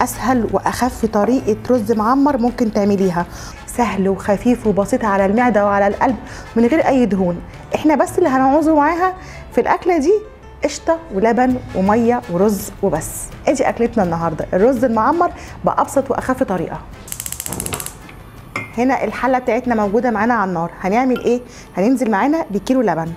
اسهل واخف طريقه رز معمر ممكن تعمليها سهل وخفيف وبسيط على المعده وعلى القلب من غير اي دهون احنا بس اللي هنعوزه معاها في الاكله دي قشطه ولبن وميه ورز وبس ادي اكلتنا النهارده الرز المعمر بابسط واخف طريقه هنا الحله بتاعتنا موجوده معانا على النار هنعمل ايه هننزل معانا بكيلو لبن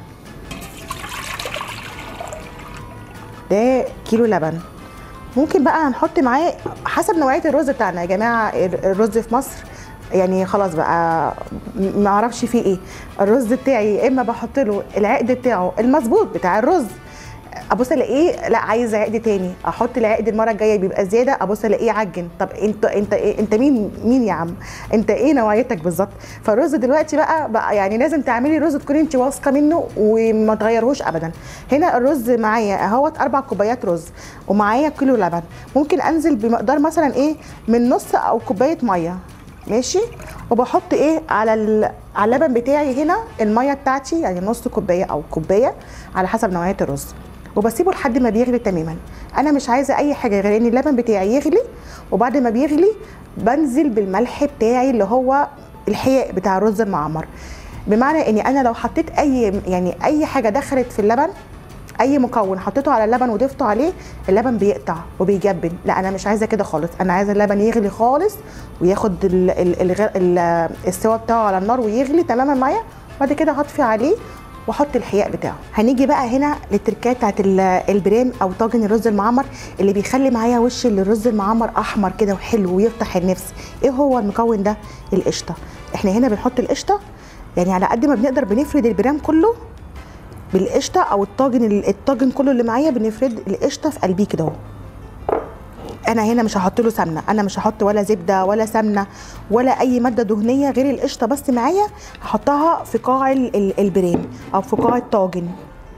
ده كيلو لبن ممكن بقى هنحط معاه حسب نوعيه الرز بتاعنا يا جماعه الرز في مصر يعني خلاص بقى ما اعرفش فيه ايه الرز بتاعي يا اما بحط له العقد بتاعه المظبوط بتاع الرز ابص الاقيه لا عايز عقد تاني احط العقد المره الجايه بيبقى زياده ابص الاقيه عجن طب انت انت إيه انت مين مين يا عم انت ايه نوعيتك بالظبط فالرز دلوقتي بقى بقى يعني لازم تعملي رز تكوني انت واثقه منه وما تغيرهوش ابدا هنا الرز معايا اهوت اربع كوبايات رز ومعايا كيلو لبن ممكن انزل بمقدار مثلا ايه من نص او كوبايه ميه ماشي وبحط ايه على على اللبن بتاعي هنا الميه بتاعتي يعني نص كوبايه او كوبايه على حسب نوعيه الرز وبسيبه لحد ما بيغلي تماما انا مش عايزه اي حاجه غير ان اللبن بتاعي يغلي وبعد ما بيغلي بنزل بالملح بتاعي اللي هو الحياء بتاع الرز المعمر بمعنى اني انا لو حطيت اي يعني اي حاجه دخلت في اللبن اي مكون حطيته على اللبن وضفته عليه اللبن بيقطع وبيجبن لا انا مش عايزه كده خالص انا عايزه اللبن يغلي خالص وياخد ال ال ال ال السوا بتاعه على النار ويغلي تماما معايا بعد كده هطفي عليه واحط الحياء بتاعه هنيجي بقى هنا للتركات بتاعت البريم او طاجن الرز المعمر اللي بيخلي معايا وش الرز المعمر احمر كده وحلو ويفتح النفس ايه هو المكون ده القشطه احنا هنا بنحط القشطه يعني على قد ما بنقدر بنفرد البرام كله بالقشطه او الطاجن الطاجن كله اللي معايا بنفرد القشطه في قلبيه كده اهو انا هنا مش هحط له سمنه انا مش هحط ولا زبده ولا سمنه ولا اي ماده دهنيه غير القشطه بس معايا هحطها في قاع البريم او في قاع الطاجن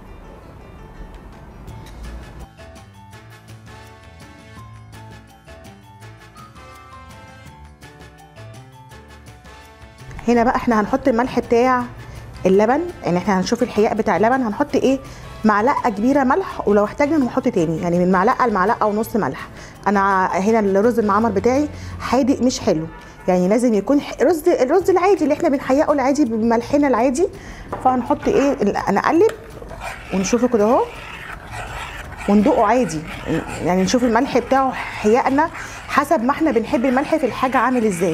هنا بقى احنا هنحط الملح بتاع اللبن يعني احنا هنشوف الحياء بتاع اللبن هنحط ايه معلقه كبيره ملح ولو احتاجنا نحط تاني يعني من معلقه لمعلقه ونص ملح انا هنا الرز المعمر بتاعي حادق مش حلو يعني لازم يكون رز الرز العادي اللي احنا بنحيقه العادي بملحنا العادي فهنحط ايه نقلب ونشوفه كده اهو وندوقه عادي يعني نشوف الملح بتاعه حيقنا حسب ما احنا بنحب الملح في الحاجه عامل ازاي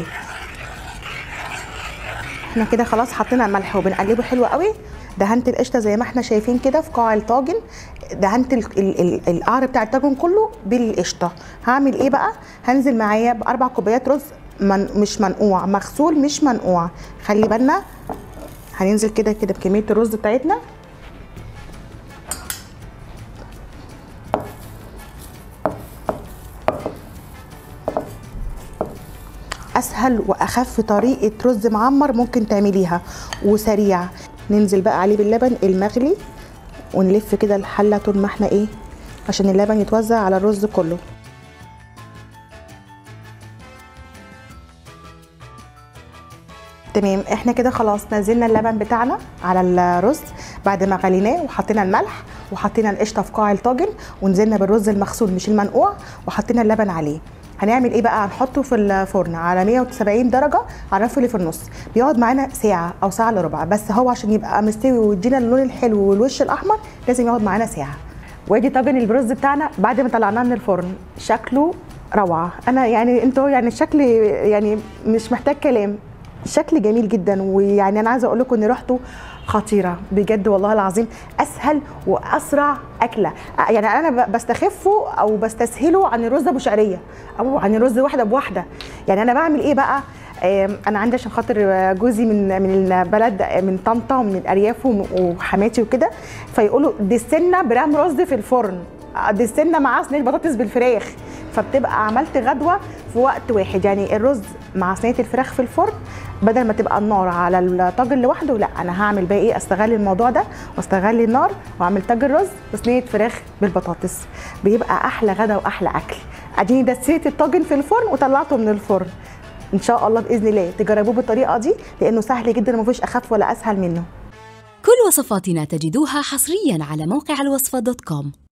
احنا كده خلاص حطينا الملح وبنقلبه حلو قوي دهنت القشطه زي ما احنا شايفين كده في قاع الطاجن دهنت القعر بتاع الطاجن كله بالقشطه هعمل ايه بقى هنزل معايا باربع كوبايات رز من مش منقوع مغسول مش منقوع خلي بالنا هننزل كده كده بكميه الرز بتاعتنا اسهل واخف طريقه رز معمر ممكن تعمليها وسريع ننزل بقى عليه باللبن المغلي ونلف كده الحله طول ما احنا ايه عشان اللبن يتوزع على الرز كله تمام احنا كده خلاص نزلنا اللبن بتاعنا على الرز بعد ما غليناه وحطينا الملح وحطينا القشطه في قاع الطاجن ونزلنا بالرز المغسول مش المنقوع وحطينا اللبن عليه هنعمل ايه بقى هنحطه في الفرن على 170 درجه على الرف اللي في النص بيقعد معانا ساعه او ساعه الا ربع بس هو عشان يبقى مستوي ويدينا اللون الحلو والوش الاحمر لازم يقعد معانا ساعه وادي طاجن البرز بتاعنا بعد ما طلعناه من الفرن شكله روعه انا يعني انتوا يعني الشكل يعني مش محتاج كلام شكل جميل جدا ويعني انا عايزه اقول لكم ان ريحته خطيره بجد والله العظيم اسهل واسرع اكله يعني انا بستخفه او بستسهله عن الرز ابو شعريه او عن الرز واحده بواحده يعني انا بعمل ايه بقى انا عندي عشان خاطر جوزي من من البلد من طنطا ومن الارياف وحماتي وكده فيقولوا دي السنه برام رز في الفرن دي السنه معاه صينيه بطاطس بالفراخ فبتبقى عملت غدوه في وقت واحد يعني الرز مع صينيه الفراخ في الفرن بدل ما تبقى النار على الطاجن لوحده لا انا هعمل بقى ايه استغل الموضوع ده واستغل النار واعمل طاجن رز وصينيه فراخ بالبطاطس بيبقى احلى غدا واحلى اكل اديني دسيت الطاجن في الفرن وطلعته من الفرن ان شاء الله باذن الله تجربوه بالطريقه دي لانه سهل جدا وما فيش اخف ولا اسهل منه كل وصفاتنا تجدوها حصريا على موقع الوصفه دوت كوم